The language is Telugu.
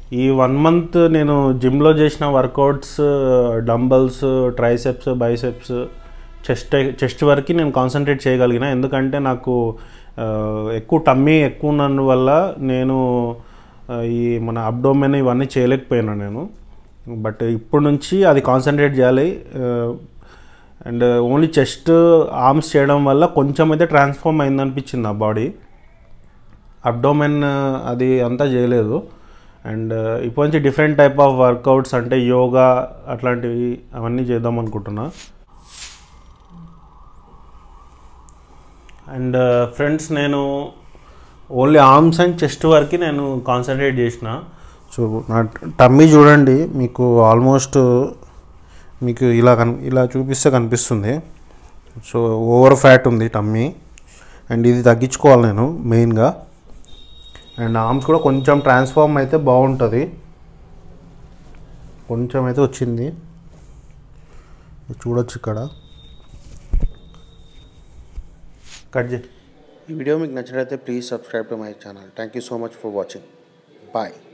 ఈ వన్ మంత్ నేను జిమ్లో చేసిన workouts dumbbells triceps biceps chest chest వరకు నేను కాన్సన్ట్రేట్ చేయగలిగిన ఎందుకంటే నాకు ఆ, ఎక్కువ టమ్మీ ఎక్కువ ఉన్నందు వల్ల నేను ఆ, ఈ మన అబ్డోమెన్ ఇవన్నీ చేయలేకపోయాను నేను బట్ ఇప్పుడు నుంచి అది కాన్సన్ట్రేట్ చేయాలి అండ్ ఓన్లీ చెస్ట్ ఆర్మ్స్ చేయడం వల్ల కొంచెం అయితే ట్రాన్స్ఫార్మ్ అయిందనిపించింది నా బాడీ అబ్డోమెన్ అది అంతా చేయలేదు అండ్ ఇప్పుడు నుంచి డిఫరెంట్ టైప్ ఆఫ్ వర్కౌట్స్ అంటే యోగా అట్లాంటివి అవన్నీ చేద్దాం అనుకుంటున్నా అండ్ ఫ్రెండ్స్ నేను ఓన్లీ ఆర్మ్స్ అండ్ చెస్ట్ వరకు నేను కాన్సన్ట్రేట్ చేసిన సో నా టమ్మీ చూడండి మీకు ఆల్మోస్ట్ మీకు ఇలా కన్ ఇలా చూపిస్తే కనిపిస్తుంది సో ఓవర్ ఫ్యాట్ ఉంది టమ్మీ అండ్ ఇది తగ్గించుకోవాలి నేను మెయిన్గా అండ్ ఆర్మ్స్ కూడా కొంచెం ట్రాన్స్ఫార్మ్ అయితే బాగుంటుంది కొంచెం అయితే వచ్చింది చూడొచ్చు ఇక్కడ కట్ చేయి ఈ వీడియో మీకు నచ్చినట్లయితే please subscribe to my channel thank you so much for watching bye